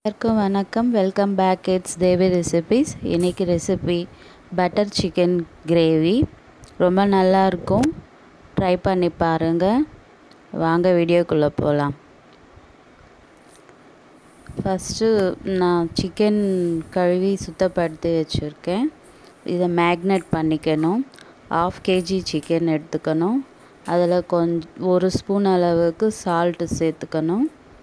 எல்லாருக்கும் வணக்கம் welcome back it's Devi recipes இன்றைக்கி ரெசிபி பட்டர் சிக்கன் கிரேவி ரொம்ப நல்லா இருக்கும் ட்ரை பண்ணி பாருங்கள் வாங்க வீடியோக்குள்ளே போகலாம் ஃபஸ்ட்டு நான் சிக்கன் கழுவி சுத்தப்படுத்தி வச்சுருக்கேன் இதை மேக்னேட் பண்ணிக்கணும் ஆஃப் கேஜி சிக்கன் எடுத்துக்கணும் அதில் கொஞ்சம் ஒரு ஸ்பூன் அளவுக்கு சால்ட்டு சேர்த்துக்கணும்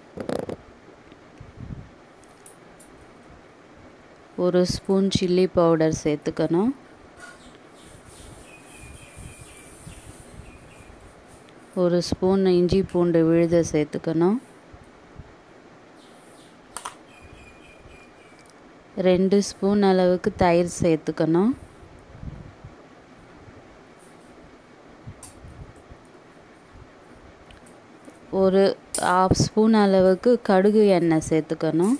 ஒரு ஸ்பூன் சில்லி பவுடர் சேர்த்துக்கணும் ஒரு ஸ்பூன் இஞ்சி பூண்டு விழுத சேர்த்துக்கணும் ரெண்டு ஸ்பூன் அளவுக்கு தயிர் சேர்த்துக்கணும் ஒரு ஆஃப் ஸ்பூன் அளவுக்கு கடுகு எண்ணெய் சேர்த்துக்கணும்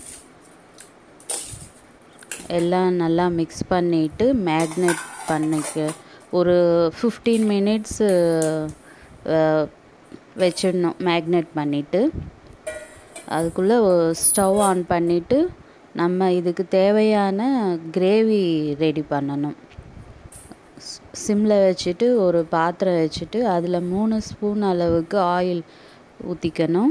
எல்லாம் நல்லா மிக்ஸ் பண்ணிவிட்டு மேக்னேட் பண்ணிக்க ஒரு ஃபிஃப்டீன் மினிட்ஸு வச்சிடணும் மேக்னேட் பண்ணிவிட்டு அதுக்குள்ளே ஸ்டவ் ஆன் பண்ணிவிட்டு நம்ம இதுக்கு தேவையான கிரேவி ரெடி பண்ணணும் சிம்மில் வச்சுட்டு ஒரு பாத்திரம் வச்சுட்டு அதில் மூணு ஸ்பூன் அளவுக்கு ஆயில் ஊற்றிக்கணும்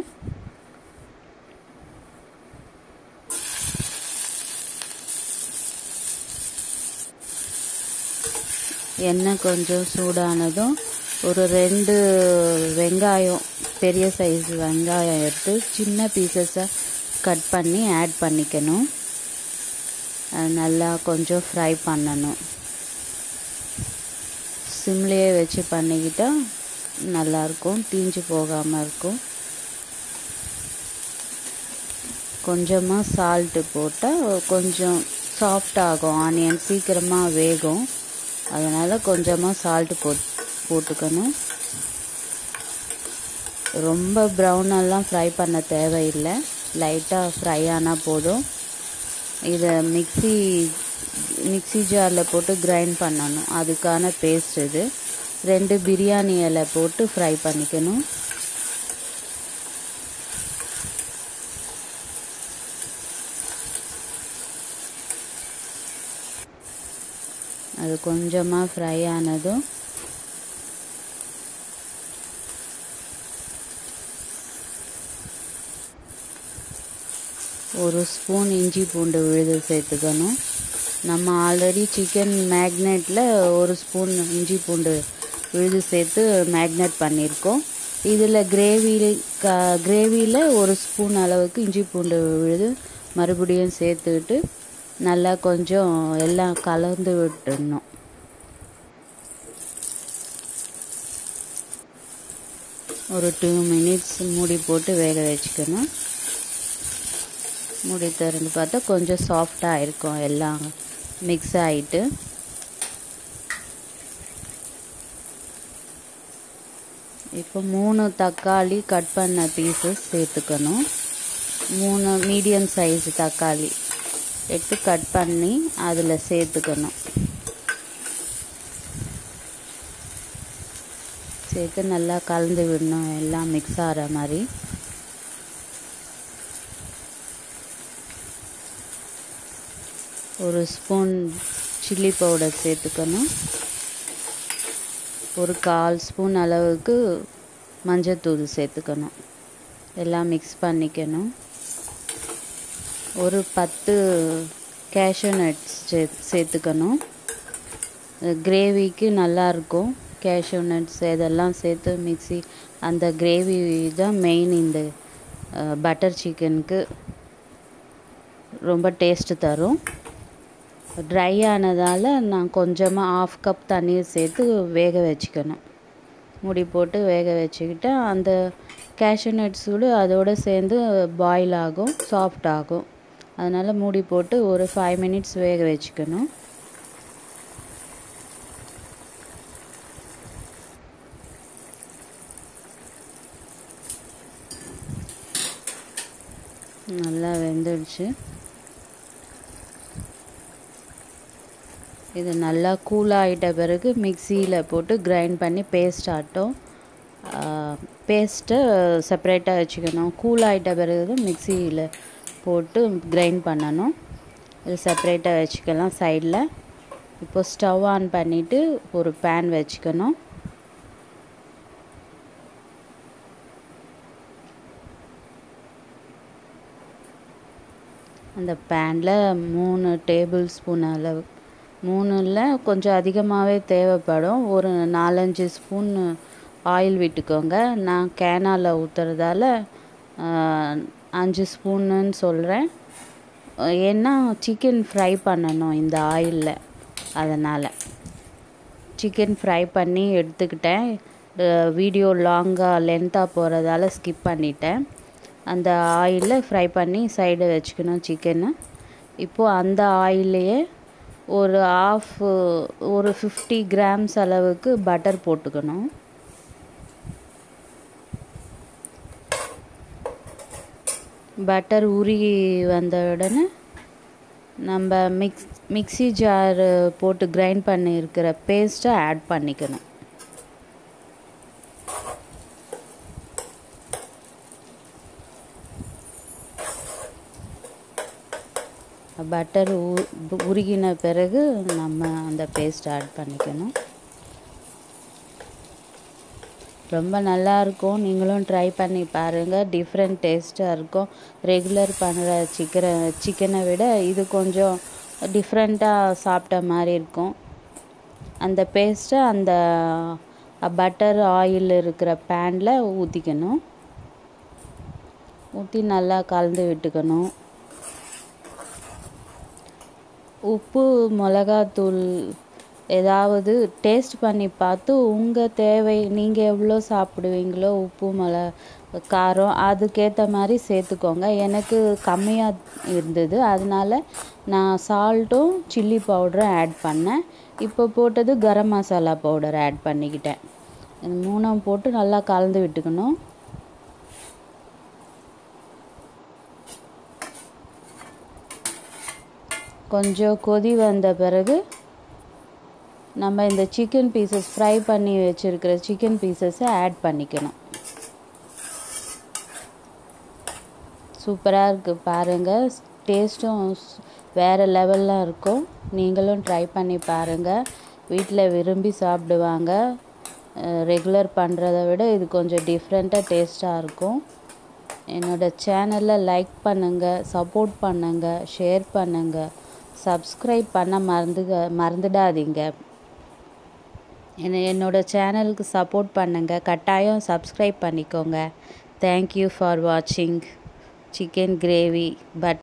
எண்ணெய் கொஞ்சம் சூடானதும் ஒரு ரெண்டு வெங்காயம் பெரிய சைஸ் வெங்காயம் எடுத்து சின்ன பீசஸாக கட் பண்ணி ஆட் பண்ணிக்கணும் அது நல்லா கொஞ்சம் ஃப்ரை பண்ணணும் சிம்லேயே வச்சு பண்ணிக்கிட்டால் நல்லாயிருக்கும் தீஞ்சு போகாமல் இருக்கும் கொஞ்சமாக சால்ட்டு போட்டால் கொஞ்சம் சாஃப்ட் ஆகும் ஆனியன் சீக்கிரமாக வேகும் அதனால் கொஞ்சமாக சால்ட்டு போட் போட்டுக்கணும் ரொம்ப ப்ரௌனெல்லாம் ஃப்ரை பண்ண தேவையில்லை லைட்டாக ஃப்ரை ஆனால் போதும் இதை மிக்சி மிக்சி ஜாரில் போட்டு கிரைண்ட் பண்ணணும் அதுக்கான பேஸ்ட் இது ரெண்டு பிரியாணி இலை போட்டு ஃப்ரை பண்ணிக்கணும் அது கொஞ்சமாக ஃப்ரை ஆனதும் ஒரு ஸ்பூன் இஞ்சி பூண்டு விழுது சேர்த்துக்கணும் நம்ம ஆல்ரெடி சிக்கன் மேக்னெட்டில் ஒரு ஸ்பூன் இஞ்சி பூண்டு விழுது சேர்த்து மேக்னேட் பண்ணியிருக்கோம் இதில் கிரேவி க கிரேவியில் ஒரு ஸ்பூன் அளவுக்கு இஞ்சி பூண்டு விழுது மறுபடியும் சேர்த்துக்கிட்டு நல்லா கொஞ்சம் எல்லாம் கலந்து விட்டுடணும் ஒரு டூ மினிட்ஸ் மூடி போட்டு வேக வச்சுக்கணும் மூடி திறந்து பார்த்தா கொஞ்சம் சாஃப்டாக இருக்கும் எல்லாம் மிக்ஸ் ஆகிட்டு இப்போ மூணு தக்காளி கட் பண்ண பீசஸ் சேர்த்துக்கணும் மூணு மீடியம் சைஸ் தக்காளி எடுத்து கட் பண்ணி அதில் சேர்த்துக்கணும் சேர்த்து நல்லா கலந்து விடணும் எல்லாம் மிக்ஸ் ஆகிற மாதிரி ஒரு ஸ்பூன் சில்லி பவுடர் சேர்த்துக்கணும் ஒரு கால் ஸ்பூன் அளவுக்கு மஞ்சத்தூள் சேர்த்துக்கணும் எல்லாம் மிக்ஸ் பண்ணிக்கணும் ஒரு பத்து கேஷ்யூ நட்ஸ் சே சேர்த்துக்கணும் கிரேவிக்கு நல்லாயிருக்கும் கேஷ்யூ நட்ஸ் இதெல்லாம் சேர்த்து மிக்ஸி அந்த கிரேவி தான் மெயின் இந்த பட்டர் சிக்கனுக்கு ரொம்ப டேஸ்ட்டு தரும் ட்ரை ஆனதால் நான் கொஞ்சமாக ஆஃப் கப் தண்ணீர் சேர்த்து வேக வச்சுக்கணும் முடி போட்டு வேக வச்சுக்கிட்டு அந்த கேஷ்யூ நட்ஸ் கூட அதோடு சேர்ந்து பாயில் ஆகும் சாஃப்ட் ஆகும் அதனால் மூடி போட்டு ஒரு ஃபைவ் மினிட்ஸ் வேக வச்சுக்கணும் நல்லா வெந்துடுச்சு இது நல்லா கூலாகிட்ட பிறகு மிக்சியில் போட்டு கிரைண்ட் பண்ணி பேஸ்ட் ஆட்டும் பேஸ்ட்டை செப்பரேட்டாக வச்சுக்கணும் கூல் ஆகிட்ட பிறகு மிக்சியில் போட்டு கிரைண்ட் பண்ணணும் இது செப்பரேட்டாக வச்சுக்கலாம் சைடில் இப்போ ஸ்டவ் ஆன் பண்ணிவிட்டு ஒரு பேன் வச்சுக்கணும் அந்த பேனில் மூணு டேபிள் ஸ்பூன் அளவு மூணில் கொஞ்சம் அதிகமாகவே தேவைப்படும் ஒரு நாலஞ்சு ஸ்பூன் ஆயில் விட்டுக்கோங்க நான் கேனால் ஊற்றுறதால அஞ்சு ஸ்பூனுன்னு சொல்கிறேன் ஏன்னா சிக்கன் ஃப்ரை பண்ணணும் இந்த ஆயிலில் அதனால் சிக்கன் ஃப்ரை பண்ணி எடுத்துக்கிட்டேன் வீடியோ லாங்காக லென்த்தாக போகிறதால ஸ்கிப் பண்ணிட்டேன் அந்த ஆயிலில் ஃப்ரை பண்ணி சைடு வச்சுக்கணும் சிக்கனு இப்போது அந்த ஆயிலையே ஒரு ஆஃப் ஒரு ஃபிஃப்டி கிராம்ஸ் அளவுக்கு பட்டர் போட்டுக்கணும் பட்டர் உருகி வந்த உடனே நம்ம மிக்ஸ் மிக்ஸி ஜார் போட்டு கிரைண்ட் பண்ணியிருக்கிற பேஸ்ட்டை ஆட் பண்ணிக்கணும் பட்டர் உருகின பிறகு நம்ம அந்த பேஸ்ட் ஆட் பண்ணிக்கணும் ரொம்ப நல்லாயிருக்கும் நீங்களும் ட்ரை பண்ணி பாருங்கள் டிஃப்ரெண்ட் டேஸ்ட்டாக இருக்கும் ரெகுலர் பண்ணுற சிக்கனை சிக்கனை விட இது கொஞ்சம் டிஃப்ரெண்ட்டாக சாப்பிட்ட மாதிரி இருக்கும் அந்த பேஸ்ட்டை அந்த பட்டர் ஆயில் இருக்கிற பேனில் ஊற்றிக்கணும் ஊற்றி நல்லா கலந்து விட்டுக்கணும் உப்பு மிளகாத்தூள் ஏதாவது டேஸ்ட் பண்ணி பார்த்து உங்கள் தேவை நீங்கள் எவ்வளோ சாப்பிடுவீங்களோ உப்பு மிள காரம் அதுக்கேற்ற மாதிரி சேர்த்துக்கோங்க எனக்கு கம்மியாக இருந்தது அதனால் நான் சால்ட்டும் சில்லி பவுடரும் ஆட் பண்ணேன் இப்போ போட்டது கரம் மசாலா பவுடர் ஆட் பண்ணிக்கிட்டேன் இது மூணும் போட்டு நல்லா கலந்து விட்டுக்கணும் கொஞ்சம் கொதி வந்த பிறகு நம்ம இந்த சிக்கன் பீசஸ் ஃப்ரை பண்ணி வச்சுருக்கிற சிக்கன் பீசஸை ஆட் பண்ணிக்கணும் சூப்பராக இருக்குது பாருங்கள் டேஸ்ட்டும் வேறு லெவலில் இருக்கும் நீங்களும் ட்ரை பண்ணி பாருங்கள் வீட்டில் விரும்பி சாப்பிடுவாங்க ரெகுலர் பண்ணுறத விட இது கொஞ்சம் டிஃப்ரெண்ட்டாக டேஸ்ட்டாக இருக்கும் என்னோடய சேனலை லைக் பண்ணுங்கள் சப்போர்ட் பண்ணுங்கள் ஷேர் பண்ணுங்கள் சப்ஸ்கிரைப் பண்ண மறந்துக மறந்துடாதீங்க என்ன என்னோடய சேனலுக்கு சப்போர்ட் பண்ணுங்கள் கட்டாயம் சப்ஸ்கிரைப் பண்ணிக்கோங்க தேங்க்யூ ஃபார் வாட்சிங் சிக்கன் கிரேவி பட்